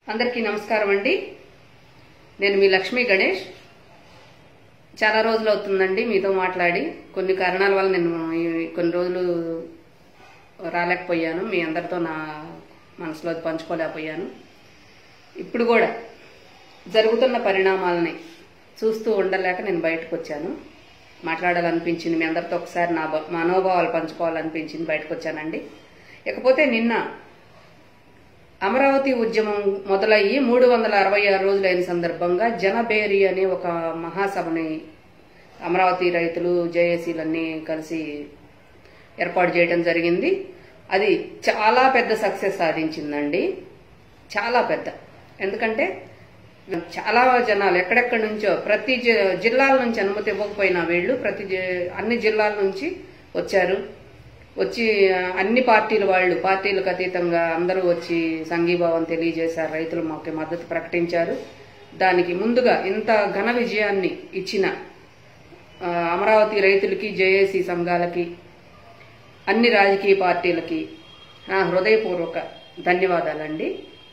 అందరికీ నమస్కారం అండి నేను మీ లక్ష్మీ గణేష్ చాలా రోజులు అవుతుందండి మీతో మాట్లాడి కొన్ని కారణాల వల్ల నేను ఈ- కొన్ని రోజులు రాలేకపోయాను మీ అందరితో నా మనసులో పంచుకోలేకపోయాను ఇప్పుడు కూడా జరుగుతున్న పరిణామాలని చూస్తూ ఉండలేక నేను బయటకు వచ్చాను మాట్లాడాలనిపించింది మీ అందరితో ఒకసారి నా బ- మనోభావాలు పంచుకోవాలనిపించింది బయటకు వచ్చానండి ఇకపోతే నిన్న అమరావతి ఉద్యమం మొదలయ్యి మూడు వందల అరవై ఆరు రోజులైన సందర్భంగా జనబేరి అనే ఒక మహాసభని అమరావతి రైతులు జేఏసీలన్నీ కలిసి ఏర్పాటు చేయడం జరిగింది అది చాలా పెద్ద సక్సెస్ సాధించిందండి చాలా పెద్ద ఎందుకంటే చాలా జనాలు ఎక్కడెక్కడి నుంచో ప్రతి జి- జిల్లాల నుంచి అనుమతి ఇవ్వకపోయినా వీళ్ళు ప్రతి జి- అన్ని జిల్లాల నుంచి వచ్చారు వచ్చి ఆ, అన్ని పార్టీల వాళ్ళు పార్టీలకు అతీతంగా అందరూ వచ్చి సంఘీభావం తెలియజేశారు రైతులు మాకు మద్దతు ప్రకటించారు దానికి ముందుగా ఇంత ఘన విజయాన్ని ఇచ్చిన ఆ, అమరావతి రైతులకి జేఏసీ సంఘాలకి అన్ని రాజకీయ పార్టీలకి నా హృదయపూర్వక ధన్యవాదాలండి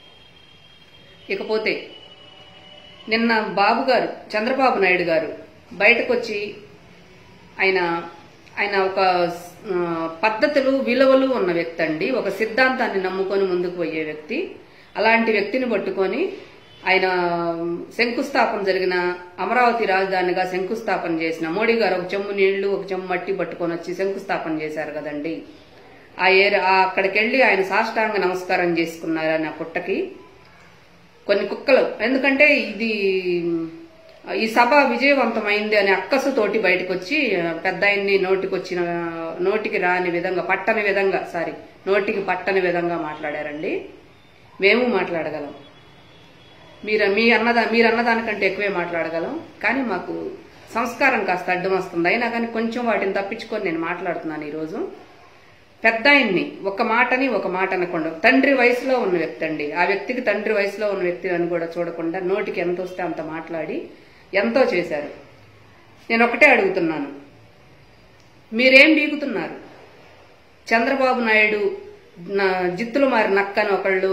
ఇకపోతే నిన్న బాబు గారు చంద్రబాబు నాయుడు గారు బయటకు వచ్చి ఆయన ఆయన ఒక ఆ, పద్ధతులు విలువలు ఉన్న వ్యక్తి అండి ఒక సిద్ధాంతాన్ని నమ్ముకొని ముందుకు పోయే వ్యక్తి అలాంటి వ్యక్తిని పట్టుకొని ఆయన శంకుస్థాపన జరిగిన అమరావతి రాజధానిగా శంకుస్థాపన చేసిన మోడీ గారు ఒక చెంబు నీళ్లు ఒక చెంబు మట్టి పట్టుకొని వచ్చి శంకుస్థాపన చేశారు కదండి ఆ ఏరి ఆ అక్కడికి వెళ్లి ఆయన సాష్టాంగ నమస్కారం చేసుకున్నారు ఆయన పుట్టకి కొన్ని కుక్కలు ఎందుకంటే ఇది ఈ సభ విజయవంతమైంది అనే అక్కసుతోటి బయటకు వచ్చి పెద్ద ఆయన్ని నోటికి వచ్చిన నోటికి రాని విధంగా పట్టని విధంగా సారీ నోటికి పట్టని విధంగా మాట్లాడారండి మేము మాట్లాడగలం మీరు మీ అన్నదా మీరు అన్నదానికంటే ఎక్కువే మాట్లాడగలం కానీ మాకు సంస్కారం కాస్త అడ్డం వస్తుంది అయినా కానీ కొంచెం వాటిని తప్పించుకొని నేను మాట్లాడుతున్నాను ఈరోజు పెద్ద ఆయన్ని ఒక మాటని ఒక మాట అనకుండా తండ్రి వయసులో ఉన్న వ్యక్తి అండి ఆ వ్యక్తికి తండ్రి వయసులో ఉన్న వ్యక్తి అని కూడా చూడకుండా నోటికి ఎంత వస్తే అంత మాట్లాడి ఎంతో చేశారు నేను ఒకటే అడుగుతున్నాను మీరేం బీగుతున్నారు చంద్రబాబు నాయుడు నా జిత్తులు మారి నక్కని ఒకళ్ళు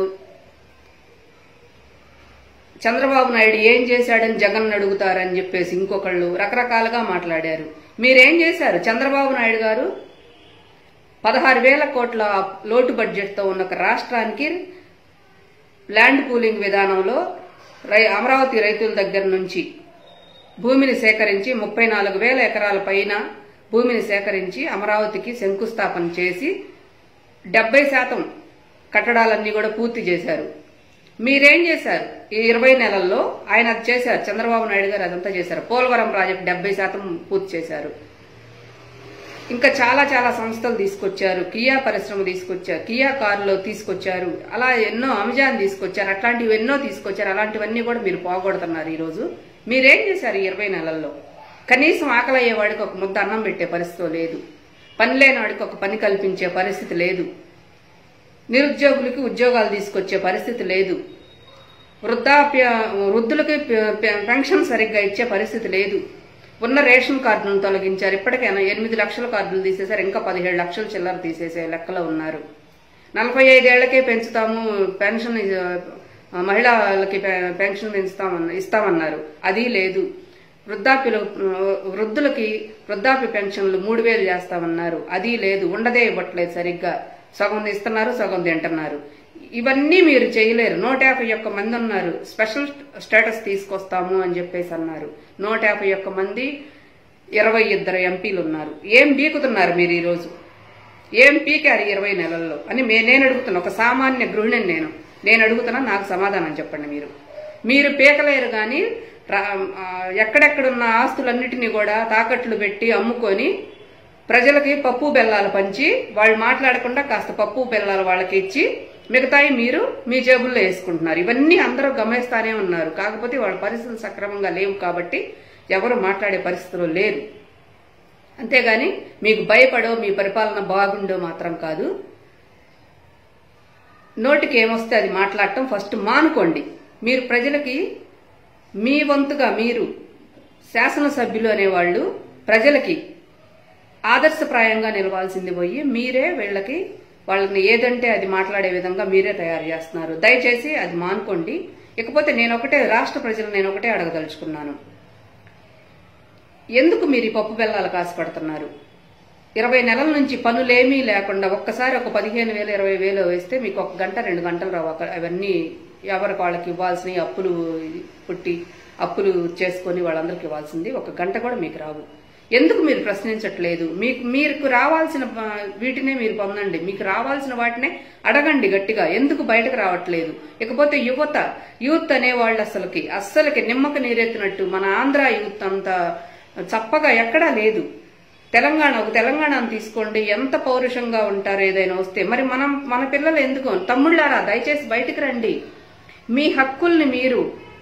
చంద్రబాబు నాయుడు ఏం చేశాడని జగన్ అడుగుతారని చెప్పేసి ఇంకొకళ్ళు రకరకాలుగా మాట్లాడారు మీరేం చేశారు చంద్రబాబు నాయుడు గారు పదహారు వేల కోట్ల లోటు బడ్జెట్తో ఉన్న ఒక రాష్ట్రానికి ల్యాండ్ పూలింగ్ విధానంలో రై అమరావతి రైతుల దగ్గర నుంచి భూమిని సేకరించి ముప్పై నాలుగు వేల ఎకరాల పైన భూమిని సేకరించి అమరావతికి శంకుస్థాపన చేసి డెబ్బై శాతం కట్టడాలన్నీ కూడా పూర్తి చేశారు మీరేం చేశారు ఈ ఇరవై నెలల్లో ఆయన అది చేశారు చంద్రబాబు నాయుడు గారు అదంతా చేశారు పోలవరం ప్రాజెక్టు డెబ్బై శాతం పూర్తి చేశారు ఇంకా చాలా చాలా సంస్థలు తీసుకొచ్చారు కియా పరిశ్రమ తీసుకొచ్చారు కియా కారులో తీసుకొచ్చారు అలా ఎన్నో అమెజాన్ తీసుకొచ్చారు అట్లాంటివి ఎన్నో తీసుకొచ్చారు అలాంటివన్నీ కూడా మీరు పోగొడుతున్నారు ఈ రోజు మీరేం చేశారు ఈ ఇరవై నెలల్లో కనీసం ఆకలి అయ్యేవాడికి ఒక ముద్ద అన్నం పెట్టే పరిస్థితి లేదు పని లేనివాడికి ఒక పని కల్పించే పరిస్థితి లేదు నిరుద్యోగులకి ఉద్యోగాలు తీసుకొచ్చే పరిస్థితి లేదు వృద్ధాప్య వృద్ధులకి పె- పె- పెన్షన్ సరిగ్గా ఇచ్చే పరిస్థితి లేదు ఉన్న రేషన్ కార్డులను తొలగించారు ఇప్పటికైనా ఎనిమిది లక్షల కార్డులు తీసేశారు ఇంకా పదిహేడు లక్షల చిల్లర తీసేసే లెక్కలో ఉన్నారు నలభై ఐదేళ్లకే పెంచుతాము పెన్షన్ ఆ, మహిళలకి పె- పెన్షన్ పెంచుతామన్న ఇస్తామన్నారు అది లేదు వృద్ధాప్యులు వృద్ధులకి వృద్ధాప్య పెన్షన్లు మూడు వేలు చేస్తామన్నారు అది లేదు ఉండదే ఇవ్వట్లేదు సరిగ్గా సగం ఇస్తున్నారు సగం తింటున్నారు ఇవన్నీ మీరు చేయలేరు నూట యాభై ఒక్క మంది ఉన్నారు స్పెషల్ స్టేటస్ తీసుకొస్తాము అని చెప్పేసి అన్నారు నూట యాభై ఒక్క మంది ఇరవై ఇద్దరు ఎంపీలు ఉన్నారు ఏం బీకుతున్నారు మీరు ఈరోజు ఏం పీకారు ఈ ఇరవై నెలల్లో అని మే నేను అడుగుతున్నా ఒక సామాన్య గృహిణిని నేను నేను అడుగుతున్నా నాకు సమాధానం చెప్పండి మీరు మీరు పీకలేరు కానీ రా- ఆ, ఎక్కడెక్కడున్న ఆస్తులన్నిటినీ కూడా తాకట్లు పెట్టి అమ్ముకొని ప్రజలకి పప్పు బెల్లాలు పంచి వాళ్ళు మాట్లాడకుండా కాస్త పప్పు బెల్లాలు వాళ్ళకి ఇచ్చి మిగతాయి మీరు మీ జేబుల్లో వేసుకుంటున్నారు ఇవన్నీ అందరూ గమనిస్తానే ఉన్నారు కాకపోతే వాళ్ళ పరిస్థితులు సక్రమంగా లేవు కాబట్టి ఎవరు మాట్లాడే పరిస్థితులు లేరు అంతేగాని మీకు భయపడో మీ పరిపాలన బాగుండో మాత్రం కాదు నోటికి ఏమొస్తే అది మాట్లాడటం ఫస్ట్ మానుకోండి మీరు ప్రజలకి మీ వంతుగా మీరు శాసనసభ్యులు అనేవాళ్ళు ప్రజలకి ఆదర్శప్రాయంగా నిలవాల్సింది పోయి మీరే వీళ్ళకి వాళ్ళని ఏదంటే అది మాట్లాడే విధంగా మీరే తయారు చేస్తున్నారు దయచేసి అది మానుకోండి ఇకపోతే నేను ఒకటే రాష్ట్ర ప్రజలు నేను ఒకటే అడగదలుచుకున్నాను ఎందుకు మీరు ఈ పప్పు బెల్లాలు కాసిపడుతున్నారు ఇరవై నెలల నుంచి పనులేమీ లేకుండా ఒక్కసారి ఒక పదిహేను వేలు ఇరవై వేలు వేస్తే మీకు ఒక గంట రెండు గంటలు రావు అక్కడ అవన్నీ ఎవరికి వాళ్ళకి ఇవ్వాల్సినవి అప్పులు పుట్టి అప్పులు చేసుకొని వాళ్ళందరికి ఇవ్వాల్సింది ఒక గంట కూడా మీకు రావు ఎందుకు మీరు ప్రశ్నించట్లేదు మీకు మీకు రావాల్సిన ఆ, వీటినే మీరు పొందండి మీకు రావాల్సిన వాటినే అడగండి గట్టిగా ఎందుకు బయటకు రావట్లేదు ఇకపోతే యువత యూత్ అనే వాళ్ళు అసలుకి అస్సలకి నిమ్మక నీరెత్తినట్టు మన ఆంధ్ర యూత్ అంతా చప్పగా ఎక్కడా లేదు తెలంగాణ ఒక తెలంగాణను తీసుకోండి ఎంత పౌరుషంగా ఉంటారు ఏదైనా వస్తే మరి మనం మన పిల్లలు ఎందుకు తమ్ముళ్ళారా దయచేసి బయటికి రండి మీ హక్కుల్ని మీరు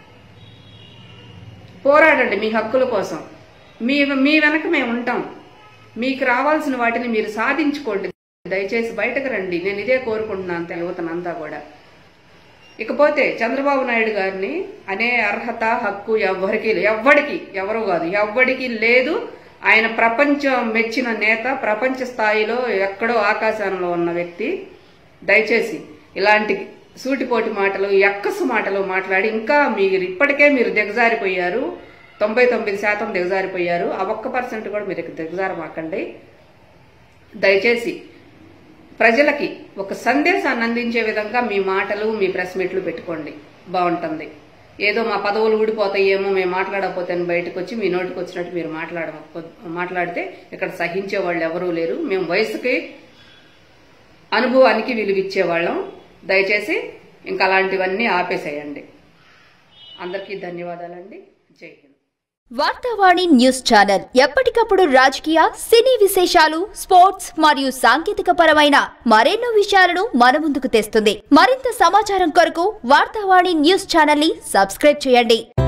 పోరాడండి మీ హక్కుల కోసం మీ మీ వెనక మేము ఉంటాం మీకు రావాల్సిన వాటిని మీరు సాధించుకోండి దయచేసి బయటకు రండి నేను ఇదే కోరుకుంటున్నాను యువతనంతా కూడా ఇకపోతే చంద్రబాబు నాయుడు గారిని అనే అర్హత హక్కు ఎవ్వరికి ఎవ్వడికి ఎవరు కాదు ఎవ్వడికి లేదు ఆయన ప్రపంచం మెచ్చిన నేత ప్రపంచ స్థాయిలో ఎక్కడో ఆకాశంలో ఉన్న వ్యక్తి దయచేసి ఇలాంటి సూటిపోటి మాటలు ఎక్కసు మాటలు మాట్లాడి ఇంకా మీరు ఇప్పటికే మీరు దిగజారిపోయారు తొంభై తొమ్మిది శాతం దిగజారిపోయారు ఆ ఒక్క పర్సెంట్ కూడా మీరు దిగజారమాకండి దయచేసి ప్రజలకి ఒక సందేశాన్ని అందించే విధంగా మీ మాటలు మీ ప్రెస్ మీట్లు పెట్టుకోండి బాగుంటుంది ఏదో మా పదవులు ఊడిపోతాయేమో మేము మాట్లాడకపోతే అని బయటకు వచ్చి మీ నోటికి వచ్చినట్టు మీరు మాట్లాడ మాట్లాడితే ఇక్కడ సహించే వాళ్ళు ఎవరూ లేరు మేము వయసుకి అనుభవానికి విలువిచ్చేవాళ్ళం దయచేసి ఇంకా అలాంటివన్నీ ఆపేసేయండి అందరికీ ధన్యవాదాలండి జై హింద్ వార్తావాణి న్యూస్ ఛానల్ ఎప్పటికప్పుడు రాజకీయ సినీ విశేషాలు స్పోర్ట్స్ మరియు సాంకేతిక పరమైన మరెన్నో విషయాలను మన ముందుకు తెస్తుంది మరింత సమాచారం కొరకు వార్తావాణి న్యూస్ ఛానల్ ని సబ్స్క్రైబ్ చేయండి